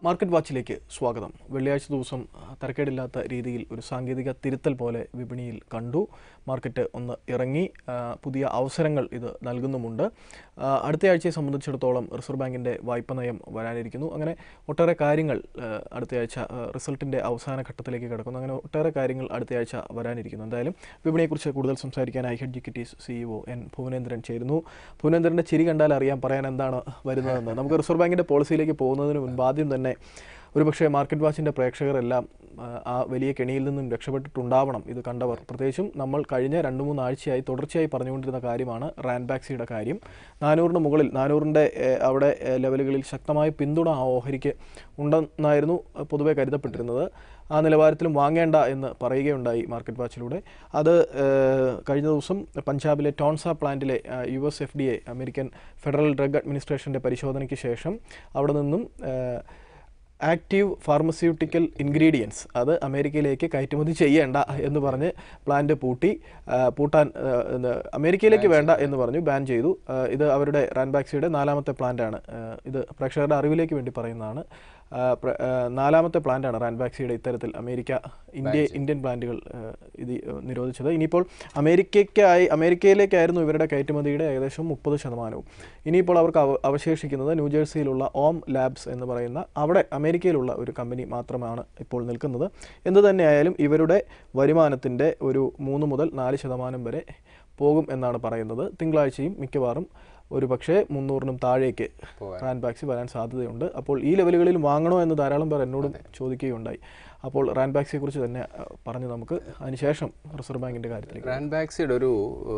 market വാച്ചിലേക്ക് സ്വാഗതം വെള്ളിയാഴ്ച ദിവസം ആ, തരക്കേടില്ലാത്ത രീതിയിൽ ഒരു സാങ്കേതിക തിരുത്തൽ പോലെ വിപണിയിൽ കണ്ടു മാർക്കറ്റ് ഒന്ന് ഇറങ്ങി ആ, പുതിയ അവസരങ്ങൾ ഇത് നൽകുന്നുമുണ്ട് ആ, അടുത്ത ആഴ്ചയെ സംബന്ധിച്ചിടത്തോളം റിസർവ് ബാങ്കിൻ്റെ വായ്പ നയം വരാനിരിക്കുന്നു അങ്ങനെ ഒട്ടേറെ കാര്യങ്ങൾ ആ, അടുത്തയാഴ്ച ആ, റിസൾട്ടിൻ്റെ അവസാന ഘട്ടത്തിലേക്ക് കിടക്കുന്നു അങ്ങനെ ഒട്ടേറെ കാര്യങ്ങൾ അടുത്തയാഴ്ച വരാനിരിക്കുന്നു എന്തായാലും വിപണിയെക്കുറിച്ച് കൂടുതൽ സംസാരിക്കാനായി ഹെഡ് ജിക്കിറ്റീസ് സിഇഒ എൻ ഭുവനേന്ദ്രൻ ചേരുന്നു ഭുവനേന്ദ്രൻ്റെ ചിരി കണ്ടാൽ അറിയാം പറയാൻ എന്താണ് വരുന്നതെന്ന് നമുക്ക് റിസർവ് ബാങ്കിൻ്റെ പോളിസിയിലേക്ക് പോകുന്നതിന് മുൻപ് ആദ്യം തന്നെ ഒരുപക്ഷെ മാർക്കറ്റ് വാച്ചിൻ്റെ പ്രേക്ഷകരെല്ലാം ആ, ആ വലിയ കെണിയിൽ നിന്നും രക്ഷപ്പെട്ടിട്ടുണ്ടാവണം ഇത് കണ്ടവർ പ്രത്യേകിച്ചും നമ്മൾ കഴിഞ്ഞ രണ്ട് മൂന്ന് ആഴ്ചയായി തുടർച്ചയായി പറഞ്ഞുകൊണ്ടിരുന്ന കാര്യമാണ് റാൻബാക്സിയുടെ കാര്യം നാനൂറിന് മുകളിൽ നാനൂറിൻ്റെ അവിടെ ഏ, ലെവലുകളിൽ ശക്തമായ പിന്തുണ ആ ഓഹരിക്ക് ഉണ്ടെന്നായിരുന്നു ആ, പൊതുവെ കരുതപ്പെട്ടിരുന്നത് ആ നിലവാരത്തിലും വാങ്ങേണ്ട എന്ന് പറയുകയുണ്ടായി മാർക്കറ്റ് വാച്ചിലൂടെ അത് ഏഹ്, കഴിഞ്ഞ ദിവസം പഞ്ചാബിലെ ടോൺസ പ്ലാന്റിലെ U S F D A American federal drug അഡ്മിനിസ്ട്രേഷൻ്റെ പരിശോധനയ്ക്ക് ശേഷം അവിടെ നിന്നും ഏഹ്, ആക്റ്റീവ് ഫാർമസ്യൂട്ടിക്കൽ ഇൻഗ്രീഡിയൻസ് അത് അമേരിക്കയിലേക്ക് കയറ്റുമതി ചെയ്യേണ്ട എന്ന് പറഞ്ഞ് പ്ലാന്റ് പൂട്ടി ആ, പൂട്ടാൻ ആ, ഇത് അമേരിക്കയിലേക്ക് വേണ്ട എന്ന് പറഞ്ഞു ബാൻ ചെയ്തു ആ, ഇത് അവരുടെ റാൻബാക്സിയുടെ നാലാമത്തെ പ്ലാന്റാണ് ആ, ഇത് പ്രേക്ഷകരുടെ അറിവിലേക്ക് വേണ്ടി പറയുന്നതാണ് ആ, പ്ര- ആ, നാലാമത്തെ പ്ലാന്റാണ് റാൻബാക്സിയുടെ ഇത്തരത്തിൽ അമേരിക്ക ഇന്ത്യ ഇന്ത്യൻ പ്ലാന്റുകൾ ആ, ഇത് നിരോധിച്ചത് ഇനിയിപ്പോൾ അമേരിക്കയ്ക്കായി അമേരിക്കയിലേക്കായിരുന്നു ഇവരുടെ കയറ്റുമതിയുടെ ഏകദേശം മുപ്പത് ശതമാനവും ഇനിയിപ്പോൾ അവർക്ക് അവ- അവശേഷിക്കുന്നത് ന്യൂജേഴ്സിയിലുള്ള ഓം ലാബ്സ് എന്ന് പറയുന്ന അവിടെ അമേരിക്കയിലുള്ള ഒരു കമ്പനി മാത്രമാണ് ഇപ്പോൾ നിൽക്കുന്നത് എന്ത് തന്നെയായാലും ഇവരുടെ വരുമാനത്തിൻ്റെ ഒരു മൂന്ന് മുതൽ നാല് ശതമാനം വരെ പോകും എന്നാണ് പറയുന്നത് തിങ്കളാഴ്ചയും മിക്കവാറും ഒരു പക്ഷേ മുന്നൂറിനും താഴേക്ക് റാൻബാക്സി വരാൻ സാധ്യതയുണ്ട് അപ്പോൾ ഈ ലെവലുകളിൽ വാങ്ങണോ എന്ന് ധാരാളം പേർ എന്നോടും ചോദിക്കുകയുണ്ടായി അപ്പോൾ റാൻബാക്സിയെ കുറിച്ച് തന്നെ അഹ്, പറഞ്ഞ് നമുക്ക് അതിനുശേഷം റിസർവ് ബാങ്കിൻ്റെ കാര്യത്തിലേക്ക് റാൻബാക്സിയുടെ ഒരു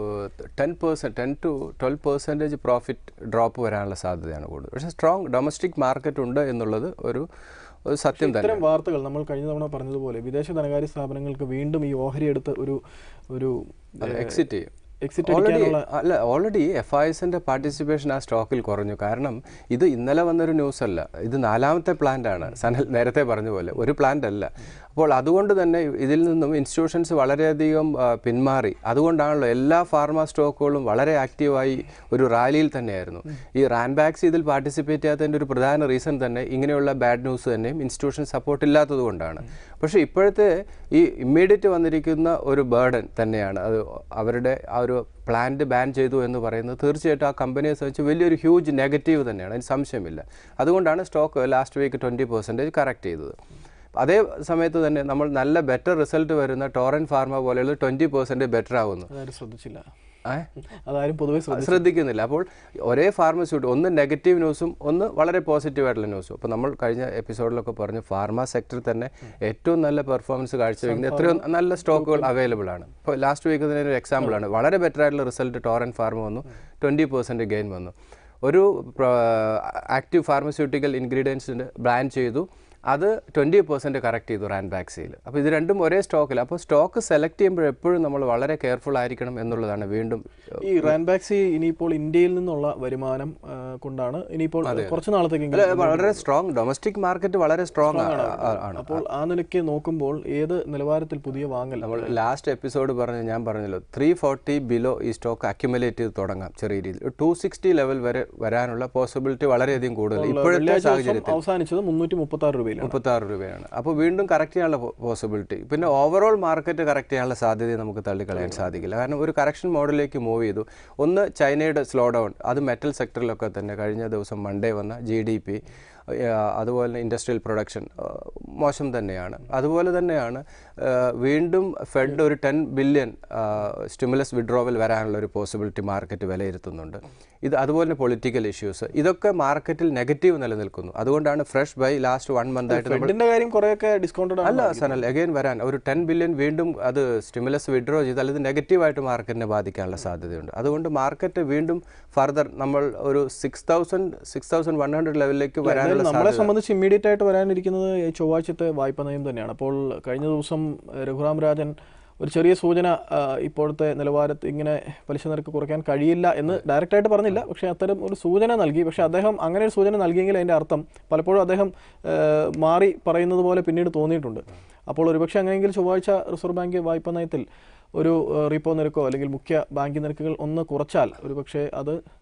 ten percent ten to twelve percentage profit drop വരാനുള്ള സാധ്യതയാണ് കൂടുതൽ പക്ഷേ സ്ട്രോങ് ഡൊമസ്റ്റിക് മാർക്കറ്റ് ഉണ്ട് എന്നുള്ളത് ഒരു ഒരു സത്യം തന്നെ ഇത്തരം വാർത്തകൾ നമ്മൾ കഴിഞ്ഞ തവണ പറഞ്ഞതുപോലെ വിദേശ ധനകാര്യ സ്ഥാപനങ്ങൾക്ക് വീണ്ടും ഈ ഓഹരി എടുത്ത് ഒരു ഒരു എക്സിറ്റ് ചെയ്യും എക്സിറ്റ് ഓൾറെഡി അടിക്കാനുള്ള അല്ല ഓൾറെഡി എഫ് ഐ എസിൻ്റെ പാർട്ടിസിപ്പേഷൻ ആ സ്റ്റോക്കിൽ കുറഞ്ഞു കാരണം ഇത് ഇന്നലെ വന്നൊരു ന്യൂസ് അല്ല ഇത് നാലാമത്തെ പ്ലാന്റ് ആണ് സനൽ നേരത്തെ പറഞ്ഞ പോലെ ഒരു പ്ലാന്റ് അല്ല അപ്പോൾ അതുകൊണ്ട് തന്നെ ഇതിൽ നിന്നും ഇൻസ്റ്റിറ്റ്യൂഷൻസ് വളരെയധികം ആ, പിന്മാറി അതുകൊണ്ടാണല്ലോ എല്ലാ ഫാർമ സ്റ്റോക്കുകളും വളരെ ആക്റ്റീവായി ഒരു റാലിയിൽ തന്നെയായിരുന്നു ഈ റാൻബാക്സ് ഇതിൽ പാർട്ടിസിപ്പേറ്റ് ചെയ്യാത്തതിൻ്റെ ഒരു പ്രധാന റീസൺ തന്നെ ഇങ്ങനെയുള്ള ബാഡ് ന്യൂസ് തന്നെയും ഇൻസ്റ്റിറ്റ്യൂഷൻ സപ്പോർട്ട് ഇല്ലാത്തത് കൊണ്ടാണ് പക്ഷേ ഇപ്പോഴത്തെ ഈ ഇമ്മീഡിയറ്റ് വന്നിരിക്കുന്ന ഒരു ബേർഡൻ തന്നെയാണ് അത് അവരുടെ ആ ഒരു പ്ലാന്റ് ബാൻ ചെയ്തു എന്ന് പറയുന്നത് തീർച്ചയായിട്ടും ആ കമ്പനിയെ സംബന്ധിച്ച് വലിയൊരു ഹ്യൂജ് നെഗറ്റീവ് തന്നെയാണ് അതിന് സംശയമില്ല അതുകൊണ്ടാണ് stock last week twenty percentage correct ചെയ്തത് അതേ സമയത്ത് തന്നെ നമ്മൾ നല്ല ബെറ്റർ റിസൾട്ട് വരുന്ന ടോറൻ ഫാർമ പോലെയുള്ള ട്വൻറ്റി പെർസെൻറ്റേജ് ബെറ്റർ ആവുന്നു അതാരും ശ്രദ്ധിച്ചില്ല ഏഹ് അതാരും പൊതുവെ ശ്രദ്ധ ശ്രദ്ധിക്കുന്നില്ല അപ്പോൾ ഒരേ ഫാർമസ്യൂട്ട് ഒന്ന് നെഗറ്റീവ് ന്യൂസും ഒന്ന് വളരെ പോസിറ്റീവ് ആയിട്ടുള്ള ന്യൂസും അപ്പോൾ നമ്മൾ കഴിഞ്ഞ എപ്പിസോഡിലൊക്കെ പറഞ്ഞു ഫാർമ സെക്ടറിൽ തന്നെ ഏറ്റവും നല്ല പെർഫോമൻസ് കാഴ്ചവെക്കുന്ന എത്രയോ നല്ല സ്റ്റോക്കുകൾ അവൈലബിൾ ആണ് ഇപ്പോൾ ലാസ്റ്റ് വീക്ക് തന്നെ ഒരു എക്സാമ്പിൾ ആണ് വളരെ ബെറ്റർ ആയിട്ടുള്ള റിസൾട്ട് ടോറൻ ഫാർമ വന്നു ട്വൻറ്റി പെർസെൻറ്റ് ഗെയിൻ വന്നു ഒരു ആക്റ്റീവ് ഫാർമസ്യൂട്ടിക്കൽ ഇൻഗ്രീഡിയൻസിൻ്റെ ബ്രാൻഡ് ചെയ്തു അത് ട്വൻറ്റി പെർസെൻറ്റ് കറക്റ്റ് ചെയ്തു റാൻബാക്സിയിൽ അപ്പോൾ ഇത് രണ്ടും ഒരേ സ്റ്റോക്കിൽ അപ്പോൾ സ്റ്റോക്ക് സെലക്ട് ചെയ്യുമ്പോൾ എപ്പോഴും നമ്മൾ വളരെ കെയർഫുൾ ആയിരിക്കണം എന്നുള്ളതാണ് വീണ്ടും ഈ റാൻബാക്സി ഇനിയിപ്പോൾ ഇന്ത്യയിൽ നിന്നുള്ള വരുമാനം ആ, കൊണ്ടാണ് ഇനിയിപ്പോൾ കുറച്ച് നാളത്തേക്കെങ്കിലും അല്ല, വളരെ സ്ട്രോങ് ഡൊമസ്റ്റിക് മാർക്കറ്റ് വളരെ സ്ട്രോങ് ആണ് അപ്പോൾ ആ നിലയ്ക്ക് നോക്കുമ്പോൾ ഏത് നിലവാരത്തിൽ പുതിയ വാങ്ങൽ നമ്മൾ ലാസ്റ്റ് എപ്പിസോഡ് പറഞ്ഞ ഞാൻ പറഞ്ഞല്ലോ ത്രീ ഫോർട്ടി ബിലോ ഈ സ്റ്റോക്ക് അക്യുമുലേറ്റ് ചെയ്ത് തുടങ്ങാം ചെറിയ രീതിയിൽ ടു സിക്സ്റ്റി ലെവൽ വരെ വരാനുള്ള പോസിബിലിറ്റി വളരെയധികം കൂടുതൽ ഇപ്പോഴത്തെ വെള്ളിയാഴ്ച ദിവസം സാഹചര്യത്തിൽ അവസാനിച്ചത് മുന്നൂറ്റി മുപ്പത്തി ആറ് രൂപയിലാണ് മുപ്പത്തി ആറ് രൂപയാണ് അപ്പോൾ വീണ്ടും കറക്റ്റ് ചെയ്യാനുള്ള പോസിബിലിറ്റി പിന്നെ ഓവറോൾ മാർക്കറ്റ് കറക്റ്റ് ചെയ്യാനുള്ള സാധ്യത നമുക്ക് തള്ളിക്കളയാൻ സാധിക്കില്ല കാരണം ഒരു കറക്ഷൻ മോഡലിലേക്ക് മൂവ് ചെയ്തു ഒന്ന് ചൈനയുടെ സ്ലോ ഡൗൺ അത് മെറ്റൽ സെക്ടറിലൊക്കെ തന്നെ കഴിഞ്ഞ ദിവസം മൺഡേ വന്ന ജി ഡി പി അതുപോലെ തന്നെ ഇൻഡസ്ട്രിയൽ പ്രൊഡക്ഷൻ മോശം തന്നെയാണ് അതുപോലെ തന്നെയാണ് ആ, വീണ്ടും ഫെഡ് ഒരു ടെൻ ബില്യൺ സ്റ്റിമുലസ് വിഡ്രോവൽ വരാനുള്ള ഒരു പോസിബിലിറ്റി മാർക്കറ്റ് വിലയിരുത്തുന്നുണ്ട് ഇത് അതുപോലെ തന്നെ പൊളിറ്റിക്കൽ ഇഷ്യൂസ് ഇതൊക്കെ മാർക്കറ്റിൽ നെഗറ്റീവ് നിലനിൽക്കുന്നു അതുകൊണ്ടാണ് fresh buy last one month ആയിട്ട് നമ്മൾ ഫെഡിന്റെ കാര്യം കുറെയൊക്കെ ഡിസ്കൗണ്ടഡ് ആണ് അല്ല സനൽ അഗൈൻ വരാൻ ഒരു ടെൻ ബില്യൺ വീണ്ടും അത് സ്റ്റിമുലസ് വിഡ്രോ ചെയ്താൽ ഇത് നെഗറ്റീവായിട്ട് മാർക്കറ്റിനെ ബാധിക്കാനുള്ള സാധ്യതയുണ്ട് അതുകൊണ്ട് മാർക്കറ്റ് വീണ്ടും ഫർദർ നമ്മൾ ഒരു six thousand six thousand one hundred ലെവലിലേക്ക് വരാനുള്ള നമ്മളെ സംബന്ധിച്ച് ഇമ്മീഡിയറ്റ് ആയിട്ട് വരാനിരിക്കുന്നത് ഈ ചൊവ്വാഴ്ചത്തെ വായ്പ നയം തന്നെയാണ് അപ്പോൾ കഴിഞ്ഞ ദിവസം ഏഹ്, രഘുറാം രാജൻ ഒരു ചെറിയ സൂചന ആ, ഇപ്പോഴത്തെ നിലവാരത്തിൽ ഇങ്ങനെ പലിശ നിരക്ക് കുറയ്ക്കാൻ കഴിയില്ല എന്ന് ഡയറക്റ്റായിട്ട് പറഞ്ഞില്ല പക്ഷേ അത്തരം ഒരു സൂചന നൽകി പക്ഷേ അദ്ദേഹം അങ്ങനെ ഒരു സൂചന നൽകിയെങ്കിൽ അതിൻ്റെ അർത്ഥം പലപ്പോഴും അദ്ദേഹം ഏഹ്, മാറി പറയുന്നത് പോലെ പിന്നീട് തോന്നിയിട്ടുണ്ട് അപ്പോൾ ഒരുപക്ഷെ അങ്ങനെയെങ്കിൽ ചൊവ്വാഴ്ച റിസർവ് ബാങ്ക് വായ്പ നയത്തിൽ ഒരു ഏഹ്, റീപ്പോ നിരക്കോ അല്ലെങ്കിൽ മുഖ്യ ബാങ്ക് നിരക്കുകൾ ഒന്ന് കുറച്ചാൽ ഒരുപക്ഷെ അത്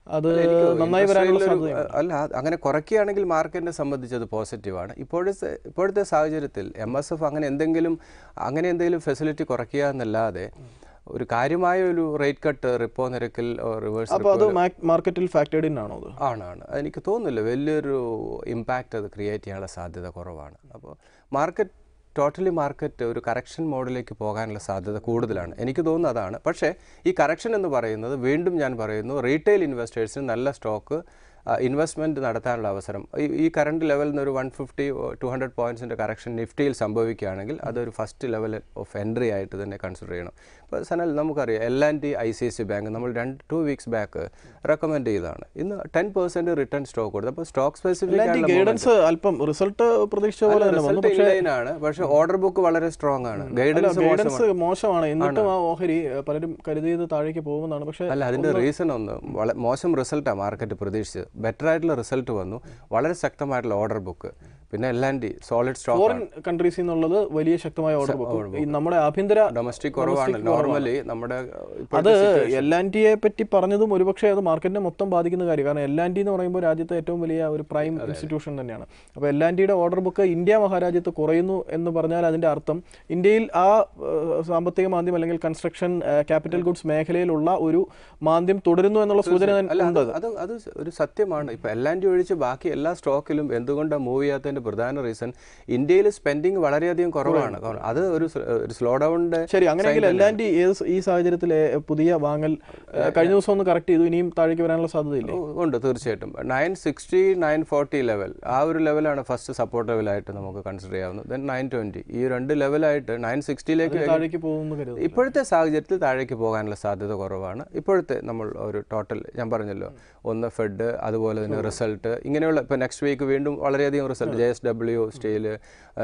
അത് എനിക്ക് നന്നായി വരാനുള്ള ഇൻഡസ്ട്രിയിലൊരു- സാധ്യതയുണ്ട് അല്ല അത് അങ്ങനെ കുറയ്ക്കുകയാണെങ്കിൽ മാർക്കറ്റിനെ സംബന്ധിച്ച് അത് പോസിറ്റീവാണ് ഇപ്പോഴത്തെ ഇപ്പോഴത്തെ സാഹചര്യത്തിൽ എം എസ് എഫ് അങ്ങനെ എന്തെങ്കിലും അങ്ങനെ എന്തെങ്കിലും ഫെസിലിറ്റി കുറയ്ക്കുക എന്നല്ലാതെ ഒരു കാര്യമായ ഒരു റേറ്റ് കട്ട് റിപ്പോ നിരക്കിൽ റിവേഴ്സ് അപ്പോൾ അത് മാർക്കറ്റിൽ ഫാക്ടേഡ് ഇൻ ആണോ അത് ആണ് ആണ് എനിക്ക് തോന്നുന്നില്ല വലിയൊരു ഇമ്പാക്റ്റ് അത് ക്രിയേറ്റ് ചെയ്യാനുള്ള സാധ്യത കുറവാണ് അപ്പോൾ മാർക്കറ്റ് ടോട്ടലി മാർക്കറ്റ് ഒരു കറക്ഷൻ മോഡിലേക്ക് പോകാനുള്ള സാധ്യത കൂടുതലാണ് എനിക്ക് തോന്നുന്നത് അതാണ് പക്ഷേ ഈ കറക്ഷൻ എന്ന് പറയുന്നത് വീണ്ടും ഞാൻ പറയുന്നു റീറ്റെയിൽ ഇൻവെസ്റ്റേഴ്സിന് നല്ല സ്റ്റോക്ക് ഇൻവെസ്റ്റ്മെൻറ്റ് നടത്താനുള്ള അവസരം ഈ ഈ കറണ്ട് ലെവലിൽ നിന്ന് ഒരു വൺ ഫിഫ്റ്റി ടു ഹൺഡ്രഡ് പോയിൻറ്റ്സിൻ്റെ കറക്ഷൻ നിഫ്റ്റിയിൽ സംഭവിക്കുകയാണെങ്കിൽ അതൊരു ഫസ്റ്റ് ലെവൽ ഓഫ് എൻട്രി ആയിട്ട് തന്നെ കൺസിഡർ ചെയ്യണം ഇപ്പോൾ സനൽ നമുക്കറിയാം L and T I C I C bank നമ്മൾ രണ്ട് ടു വീക്സ് ബാക്ക് റെക്കമെൻഡ് ചെയ്തതാണ് ഇന്ന് ടെൻ പെർസെൻറ്റ് റിട്ടേൺ സ്റ്റോക്ക് കൊടുത്തു അപ്പോൾ സ്റ്റോക്ക് സ്പെസിഫിക് ഗൈഡൻസ് അല്പം റിസൾട്ട് പ്രതീക്ഷിച്ച പോലെ തന്നെ വന്നു റിസൾട്ട് ഇൻലൈനാണ് പക്ഷേ ഓർഡർ ബുക്ക് വളരെ സ്ട്രോങ് ആണ് ഗൈഡൻസ് ഗൈഡൻസ് മോശമാണ് എന്നിട്ടും ആ ഓഹരി ഏഹ്, പലരും കരുതിയത് താഴേക്ക് പോകുമെന്നാണ് പക്ഷേ അല്ല അതിന്റെ റീസൺ ഒന്ന് വള- മോശം റിസൾട്ടാണ് മാർക്കറ്റ് പ്രതീക്ഷിച്ചത് ബെറ്റർ ആയിട്ടുള്ള റിസൾട്ട് വന്നു വളരെ ശക്തമായിട്ടുള്ള ഓർഡർ ബുക്ക് പിന്നെ L and T solid stock foreign കൺട്രീസിൽ നിന്നുള്ളത് വലിയ ശക്തമായ ഓർഡർ ബുക്ക് ഈ നമ്മുടെ ആഭ്യന്തര ഡൊമസ്റ്റിക് കുറവാണ് നോർമലി നമ്മുടെ അത് എൽ ആൻ ടിയെ പറ്റി പറഞ്ഞതും ഒരുപക്ഷെ അത് മാർക്കറ്റിനെ മൊത്തം ബാധിക്കുന്ന കാര്യം കാരണം എൽ ആൻ ടി എന്ന് പറയുമ്പോൾ രാജ്യത്തെ ഏറ്റവും വലിയ ഒരു പ്രൈം ഇൻസ്റ്റിറ്റ്യൂഷൻ തന്നെയാണ് അപ്പോൾ എൽ ആൻ ടിയുടെ ഓർഡർ ബുക്ക് ഇന്ത്യ മഹാരാജ്യത്ത് കുറയുന്നു എന്ന് പറഞ്ഞാൽ അതിന്റെ അർത്ഥം ഇന്ത്യയിൽ ആ ഏഹ്, സാമ്പത്തിക മാന്ദ്യം അല്ലെങ്കിൽ കൺസ്ട്രക്ഷൻ ക്യാപിറ്റൽ ഗുഡ്സ് മേഖലയിലുള്ള ഒരു മാന്ദ്യം തുടരുന്നു എന്നുള്ള സൂചന തന്നെ അല്ല ഉണ്ട് അത് അത് അത് ഒരു സത്യമാണ് ഇപ്പൊ എൽ ആൻഡ് ഡി ഒഴിച്ച് ബാക്കി എല്ലാ സ്റ്റോക്കിലും എന്തുകൊണ്ടാണ് മൂവ് ചെയ്യാത്തതിന്റെ പ്രധാന റീസൺ ഇന്ത്യയിൽ സ്പെൻഡിങ് വളരെയധികം കുറവാണ് കാരണം അത് ഒരു സ്- ഒരു സ്ലോ ഡൗണിന്റെ ശരി അങ്ങനെയെങ്കിൽ എൽ ആൻ ടി ഈ സാഹചര്യത്തിൽ ഏഹ്, പുതിയ വാങ്ങൽ ഏഹ്, കഴിഞ്ഞ ദിവസം ഒന്ന് കറക്റ്റ് ചെയ്തു ഇനിയും താഴേക്ക് വരാനുള്ള സാധ്യതയില്ലേ ഉണ്ട് തീർച്ചയായിട്ടും nine sixty nine forty level ആ ഒരു ലെവലാണ് ഫസ്റ്റ് സപ്പോർട്ട് ലെവലായിട്ട് നമുക്ക് കൺസിഡർ ചെയ്യാവുന്നത് ദെൻ നയൻ ട്വൻറ്റി ഈ രണ്ട് ലെവലായിട്ട് നയൻ സിക്സ്റ്റിയിലേക്ക് താഴേക്ക് പോകുമെന്ന് കരുതുന്നു ഇപ്പോഴത്തെ സാഹചര്യത്തിൽ താഴേക്ക് പോകാനുള്ള സാധ്യത കുറവാണ് ഇപ്പോഴത്തെ നമ്മൾ ഒരു ടോട്ടൽ ഞാൻ പറഞ്ഞല്ലോ ഒന്ന് ഫെഡ് അതുപോലെ തന്നെ റിസൾട്ട് ഇങ്ങനെയുള്ള ഇപ്പോൾ നെക്സ്റ്റ് വീക്ക് വീണ്ടും വളരെയധികം result J S W steel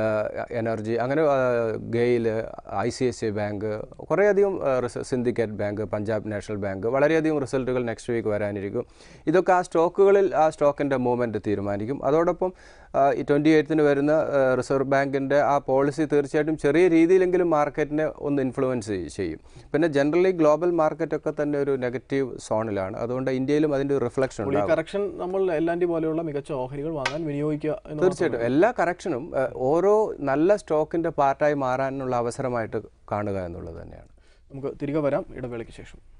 energy അങ്ങനെ GAIL I C I C bank കുറേയധികം സിൻഡിക്കേറ്റ് ബാങ്ക് പഞ്ചാബ് നാഷണൽ ബാങ്ക് വളരെയധികം റിസൾട്ടുകൾ നെക്സ്റ്റ് വീക്ക് വരാനിരിക്കും ഇതൊക്കെ ആ സ്റ്റോക്കുകളിൽ ആ സ്റ്റോക്കിൻ്റെ മൂവ്മെൻറ്റ് തീരുമാനിക്കും അതോടൊപ്പം ആ, ഈ ട്വൻറ്റി എയ്ത്തിന് വരുന്ന ആ, റിസർവ് ബാങ്കിൻ്റെ ആ പോളിസി തീർച്ചയായിട്ടും ചെറിയ രീതിയിലെങ്കിലും മാർക്കറ്റിനെ ഒന്ന് ഇൻഫ്ലുവൻസ് ചെയ്യും പിന്നെ ജനറലി ഗ്ലോബൽ മാർക്കറ്റൊക്കെ തന്നെ ഒരു നെഗറ്റീവ് സോണിലാണ് അതുകൊണ്ട് ഇന്ത്യയിലും അതിൻ്റെ ഒരു റിഫ്ലക്ഷൻ ഈ ഉണ്ടാകും കറക്ഷൻ നമ്മൾ എൽ ആൻ ടി പോലെയുള്ള മികച്ച ഓഹരികൾ വാങ്ങാൻ വിനിയോഗിക്കുക എന്ന് തീർച്ചയായിട്ടും എല്ലാ കറക്ഷനും ആ, ഓരോ നല്ല സ്റ്റോക്കിൻ്റെ പാർട്ടായി മാറാനുള്ള അവസരമായിട്ട് കാണുക എന്നുള്ളത് തന്നെയാണ് നമുക്ക് തിരികെ വരാം ഇടവേളയ്ക്ക് ശേഷം